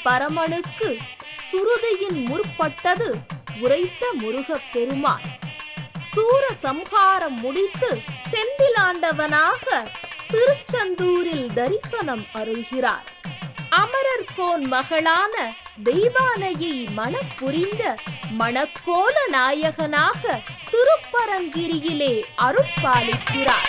பரமனுக்கு சுருதியின் முற்பட்டது உரைத்த முருகப் பெருமான் சூர சம்ஹாரம் முடித்து செந்திலாண்டவனாக திருச்செந்தூரில் தரிசனம் அருள்கிறார் அமரர்கோன் மகளான தெய்வானையை மணப் புரிந்த மணக்கோல நாயகனாக திருப்பரங்கிரியிலே அருட்பாலிக்கிறார்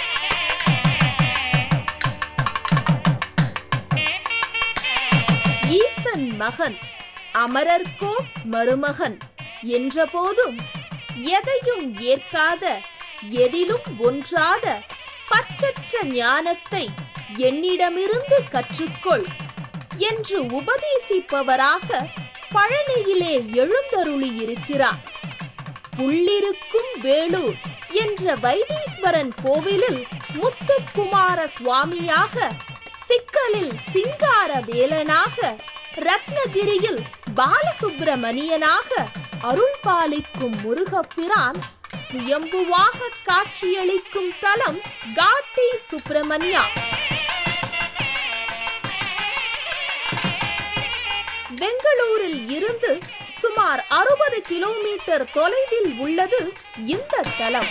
ஈசன் மகன் அமரர்கோன் மருமகன் என்றபோதும் எதையும் ஏற்காத எதிலும் ஒன்றாத பற்றற்ற ஞானத்தை என்னிடமிருந்து கற்றுக்கொள் என்று உபதேசிப்பவராக பழனியிலே எழுந்தருளி இருக்கிறார் உள்ளிருக்கும் வேலூர் என்ற வைத்தீஸ்வரன் கோவிலில் முத்துக்குமார சுவாமியாக சிக்கலில் சிங்கார வேலனாக ரத்னகிரியில் பாலசுப்பிரமணியனாக அருள் பாலிக்கும் முருகப்பிரான் சுயம்புவாக காட்சியளிக்கும் தலம் காட்டி சுப்பிரமணியா பெங்களூரில் இருந்து சுமார் அறுபது கிலோமீட்டர் தொலைவில் உள்ளது இந்த தலம்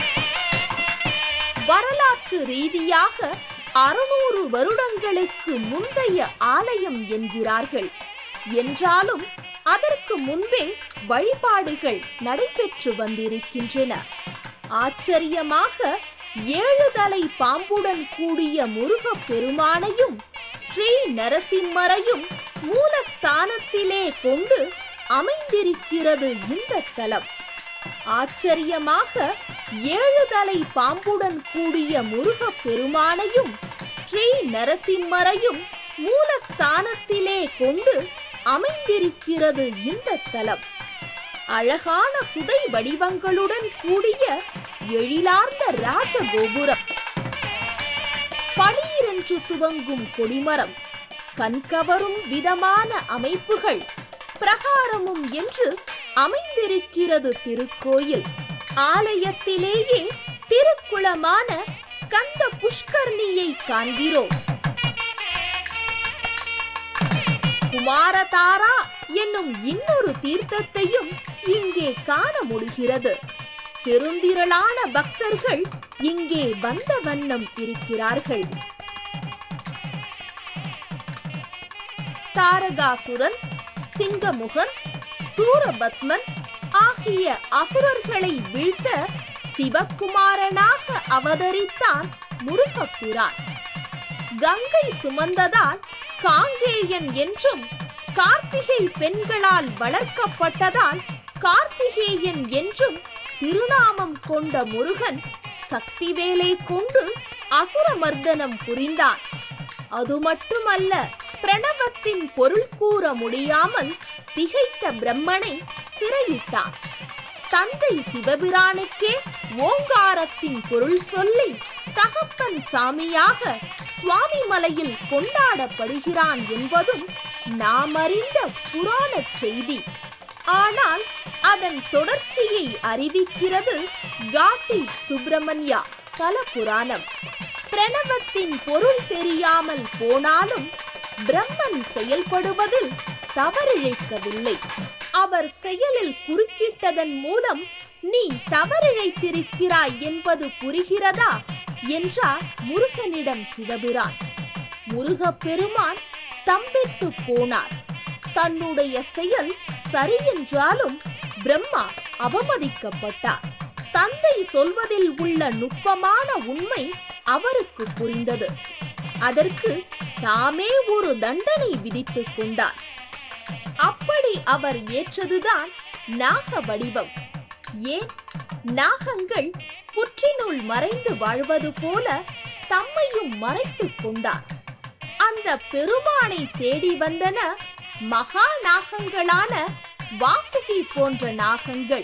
வரலாற்று ரீதியாக அறுநூறு வருடங்களுக்கு முந்தைய ஆலயம் என்கிறார்கள் என்றாலும் அதற்கு முன்பே வழிபாடுகள் நடைபெற்று வந்திருக்கின்றன ஆச்சரியமாக ஏழு தலை பாம்புடன் கூடிய முருகப் பெருமானையும் ஸ்ரீ நரசிம்மரையும் மூலஸ்தானத்திலே கொண்டு அமைந்திருக்கிறது இந்த தலம் ஆச்சரியமாக ஏழு தலை பாம்புடன் கூடிய முருகப் பெருமானையும் ஸ்ரீ நரசிம்மரையும் மூலஸ்தானத்திலே கொண்டு அமைந்திருக்கிறது இந்த தலம் அழகான சுதை வடிவங்களுடன் கூடிய எழிலார்ந்த ராஜகோபுரம் பளீரென்று துவங்கும் கொடிமரம் கண்கவரும் விதமான அமைப்புகள் பிரகாரமும் என்று அமைந்திருக்கிறது திருக்கோயில் ஆலயத்திலேயே திருக்குளமான ஸ்கந்த புஷ்கர்ணியை காண்கிறோம் குமாரதாரா என்னும் இன்னொரு தீர்த்தத்தையும் இங்கே காண முடிகிறது பெருந்திரளான பக்தர்கள் இங்கே வந்த வண்ணம் இருக்கிறார்கள் தாரகாசுரன் சிங்கமுகன் சூரபத்மன் ஆகிய அசுரர்களை வீழ்த்த சிவகுமாரனாக அவதரித்தான் முருகப்பிரான் கங்கை சுமந்ததால் காங்கேயன் என்றும் கார்த்திகை பெண்களால் வளர்க்கப்பட்டதால் கார்த்திகேயன் என்றும் திருநாமம் கொண்ட முருகன் சக்திவேலை கொண்டு அசுரமர்தனம் புரிந்தான் அது மட்டுமல்ல பிரணவத்தின் பொருள் கூற முடியாமல் திகைத்த பிரம்மனை சிறையிட்டான் தந்தை சிவபிரானுக்கே ஓங்காரத்தின் பொருள் சொல்லி தகப்பன் சாமியாக சுவாமி மலையில் கொண்டாடப்படுகிறான் என்பதும் நாம் அறிந்த புராண செய்தி ஆனால் அதன் தொடர்ச்சியை அறிவிக்கிறது காட்டி சுப்பிரமணியா தல புராணம் பிரணவத்தின் பொருள் தெரியாமல் போனாலும் பிரம்மன் செயல்படுவதில் தவறிழைக்கவில்லை அவர் செயலில் குறுக்கிட்டதன் மூலம் நீ தவறிழைத்திருக்கிறாய் என்பது புரிகிறதா என்றார் முருகனிடம் சிவபிரான் முருகப் பெருமான் ஸ்தம்பித்து போனார் தன்னுடைய செயல் சரி என்றாலும் பிரம்மா அவமதிக்கப்பட்டார் தந்தை சொல்வதில் உள்ள நுட்பமான உண்மை அவருக்கு புரிந்தது அதற்கு தாமே ஒரு தண்டனை விதித்துக் கொண்டார் அப்படி அவர் ஏற்றதுதான் நாக வடிவம் ஏன் நாகங்கள் புற்றினுள் மறைந்து வாழ்வது போல தம்மையும் மறைத்துக் கொண்டார் அந்த பெருமானை தேடி வந்தன மகா நாகங்களான வாசுகி போன்ற நாகங்கள்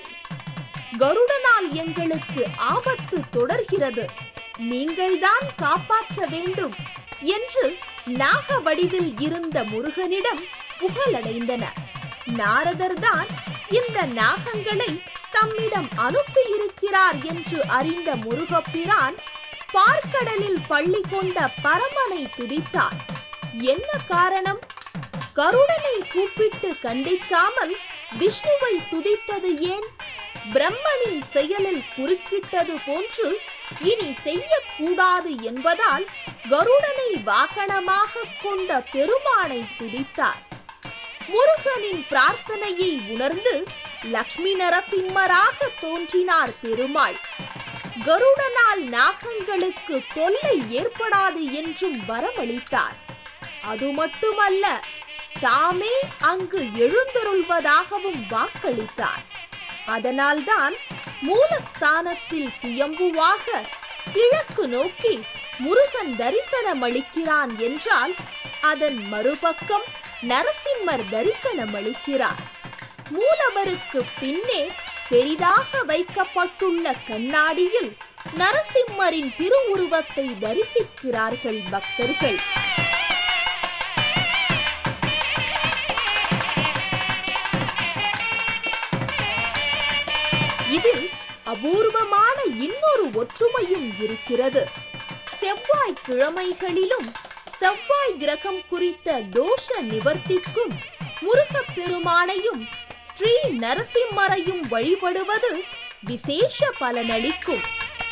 கருடனால் எங்களுக்கு ஆபத்து தொடர்கிறது நீங்கள்தான் காப்பாற்ற வேண்டும் என்று நாக வடிவில் இருந்த முருகனிடம் புகழடைந்தன நாரதர்தான் இந்த நாகங்களை தம்மிடம் அனுப்பியிருக்கிறார் என்று அறிந்த முருகப்பிரான் பார்க்கடலில் பள்ளி கொண்ட பரமனை துதித்தார் என்ன காரணம் கருடனை கூப்பிட்டு கண்டிக்காமல் விஷ்ணுவை துதித்தது ஏன் பிரம்மனின் செயலில் குறுக்கிட்டது போன்று இனி செய்யக்கூடாது என்பதால் கருடனை வாகனமாக கொண்ட பெருமானை துதித்தார் முருகனின் பிரார்த்தனையை உணர்ந்து லக்ஷ்மி நரசிம்மராக தோன்றினார் பெருமாள் கருடனால் நாகங்களுக்கு தொல்லை ஏற்படாது என்றும் வரமளித்தார் அது மட்டுமல்ல தாமே அங்கு எழுந்தருள்வதாகவும் வாக்களித்தார் அதனால்தான் மூலஸ்தானத்தில் சுயம்புவாக கிழக்கு நோக்கி முருகன் தரிசனமளிக்கிறான் என்றால் அதன் மறுபக்கம் நரசிம்மர் தரிசனமளிக்கிறார் மூலவருக்கு பின்னே பெரிதாக வைக்கப்பட்டுள்ள கண்ணாடியில் நரசிம்மரின் திருவுருவத்தை தரிசிக்கிறார்கள் பக்தர்கள் இதில் அபூர்வமான இன்னொரு ஒற்றுமையும் இருக்கிறது செவ்வாய் கிழமைகளிலும் செவ்வாய் கிரகம் குறித்த தோஷ நிவர்த்திக்கும் முருகப் பெருமானையும் ஸ்ரீ நரசிம்மரையும் வழிபடுவது விசேஷ பலனளிக்கும்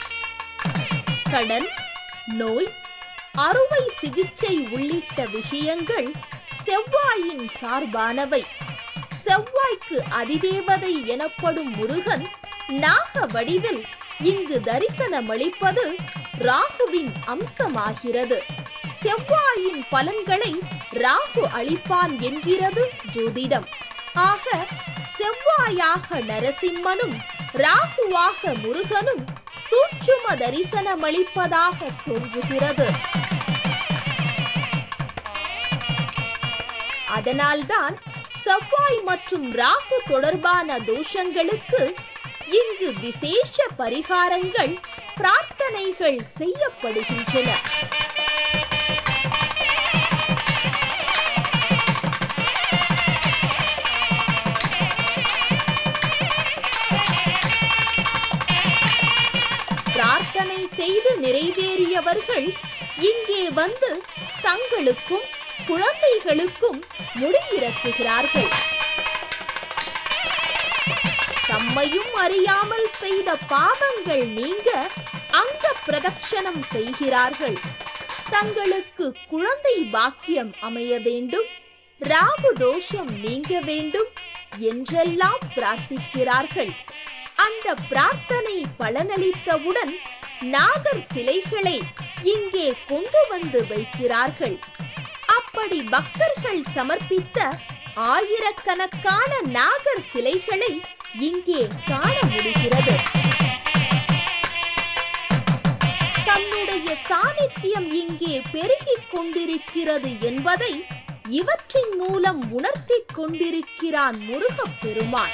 கடன் நோய் அறுவை சிகிச்சை உள்ளிட்ட விஷயங்கள் செவ்வாயின் சார்பானவை செவ்வாய்க்கு அதிதேவதை எனப்படும் முருகன் நாக வடிவில் இங்கு தரிசனமளிப்பது ராகுவின் அம்சமாகிறது செவ்வாயின் பலன்களை ராகு அளிப்பான் என்கிறது ஜோதிடம் ஆக செவ்வாயாக நரசிம்மனும் ராகுவாக முருகனும் சூட்சும தரிசனமளிப்பதாக தோன்றுகிறது அதனால்தான் செவ்வாய் மற்றும் ராகு தொடர்பான தோஷங்களுக்கு இங்கு விசேஷ பரிகாரங்கள் பிரார்த்தனைகள் செய்யப்படுகின்றன பிரார்த்தனை செய்து நிறைவேறியவர்கள் இங்கே வந்து தங்களுக்கும் குழந்தைகளுக்கும் முடியிறக்குகிறார்கள் தம்மையும் அறியாமல் செய்த பாவங்கள் நீங்க அங்க பிரதட்சணம் செய்கிறார்கள் தங்களுக்கு குழந்தை பாக்கியம் அமைய வேண்டும் ராகு தோஷம் நீங்க வேண்டும் என்றெல்லாம் பிரார்த்திக்கிறார்கள் அந்த பிரார்த்தனை பலனளித்தவுடன் நாகர் சிலைகளை இங்கே கொண்டு வந்து வைக்கிறார்கள் அப்படி பக்தர்கள் சமர்ப்பித்த ஆயிரக்கணக்கான நாகர் சிலைகளை இங்கே காண முடிகிறது தன்னுடைய சாநித்தியம் இங்கே பெருகிக் கொண்டிருக்கிறது என்பதை இவற்றின் மூலம் உணர்த்திக் கொண்டிருக்கிறான் முருகப் பெருமான்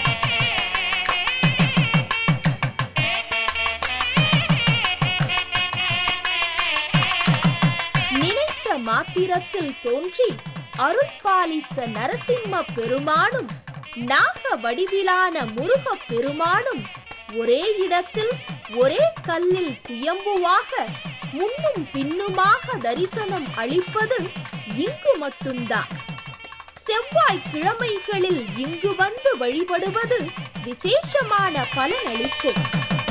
நினைத்த மாத்திரத்தில் தோன்றி அருட்பாலித்த நரசிம்ம பெருமானும் நாக வடிவிலான முருகப் பெருமானும் ஒரே இடத்தில் ஒரே கல்லில் சுயம்புவாக முன்னும் பின்னுமாக தரிசனம் அளிப்பது இங்கு மட்டும்தான் செவ்வாய் கிழமைகளில் இங்கு வந்து வழிபடுவது விசேஷமான பலனளிக்கும்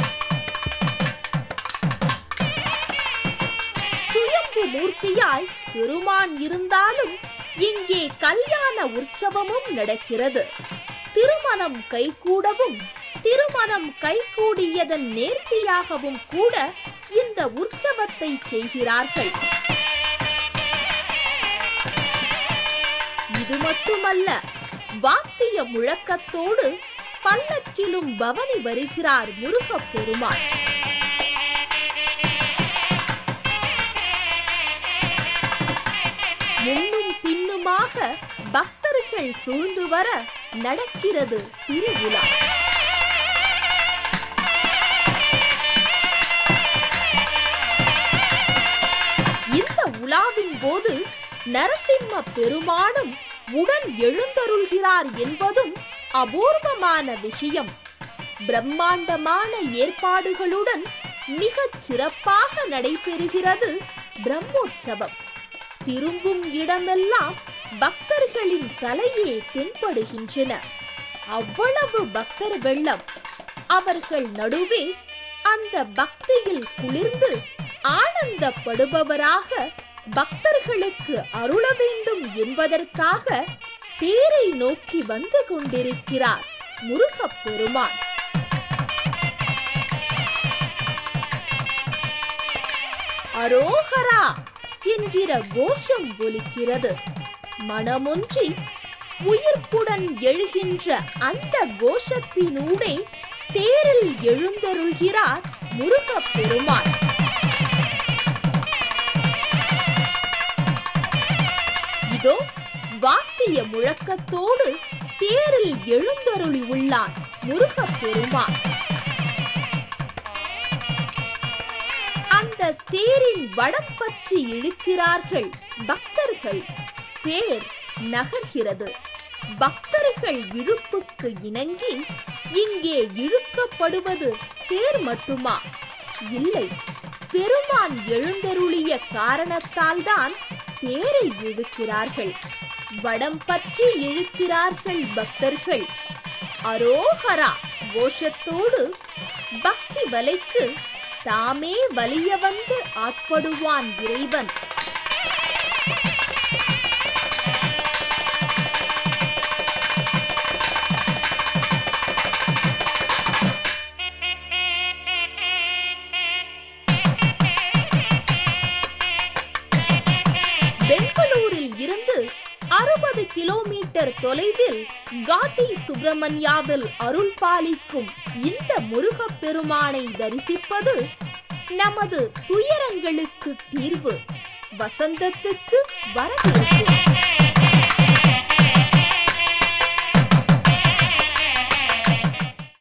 சுயம்பு மூர்த்தியாய் பெருமான் இருந்தாலும் இங்கே கல்யாண உற்சவமும் நடக்கிறது திருமணம் கைகூடவும் திருமணம் கைகூடியதன் நேர்த்தியாகவும் கூட இந்த உற்சவத்தை செய்கிறார்கள் இது மட்டுமல்ல வாத்திய முழக்கத்தோடு பல்லக்கிலும் பவனி வருகிறார் முருகப் பெருமாள் முன்னும் பின்னுமாக பக்தர்கள் சூழ்ந்து வர நடக்கிறது திருவிழா இந்த உலாவின் போது நரசிம்ம பெருமானும் உடன் எழுந்தருள்கிறார் என்பதும் அபூர்வமான விஷயம் பிரம்மாண்டமான ஏற்பாடுகளுடன் மிகச் சிறப்பாக நடைபெறுகிறது பிரம்மோற்சவம் திரும்பும் இடமெல்லாம் பக்தர்களின் தலையே தென்படுகின்றன அவ்வளவு பக்தர் வெள்ளம் அவர்கள் நடுவே அந்த பக்தியில் குளிர்ந்து ஆனந்தப்படுபவராக பக்தர்களுக்கு அருள வேண்டும் என்பதற்காக தேரை நோக்கி வந்து கொண்டிருக்கிறார் முருகப் பெருமான் அரோகரா என்கிற கோஷம் ஒலிக்கிறது மனமொன்றி உயிர்ப்புடன் எழுகின்ற அந்த கோஷத்தினூடே தேரில் எழுந்தருள்கிறார் முருகப் பெருமான் இதோ வாத்திய முழக்கத்தோடு தேரில் எழுந்தருளி உள்ளார் முருகப் பெருமான் அந்த தேரின் வடம் பற்றி இழுக்கிறார்கள் பக்தர்கள் தேர் நகர்கிறது பக்தர்கள் இழுப்புக்கு இணங்கி இங்கே இழுக்கப்படுவது தேர் மட்டுமா இல்லை பெருமான் எழுந்தருளிய காரணத்தால் தான் தேரை இழுக்கிறார்கள் வடம் பற்றி இழுக்கிறார்கள் பக்தர்கள் அரோகரா கோஷத்தோடு பக்தி வலைக்கு தாமே வலிய வந்து ஆட்படுவான் இறைவன் பெங்களூரில் இருந்து அறுபது கிலோமீட்டர் தொலைவில் காட்டி சுப்பிரமணியாவில் அருள் பாலிக்கும் இந்த முருகப் பெருமானை தரிசிப்பது நமது துயரங்களுக்கு தீர்வு வசந்தத்துக்கு வரவேற்பு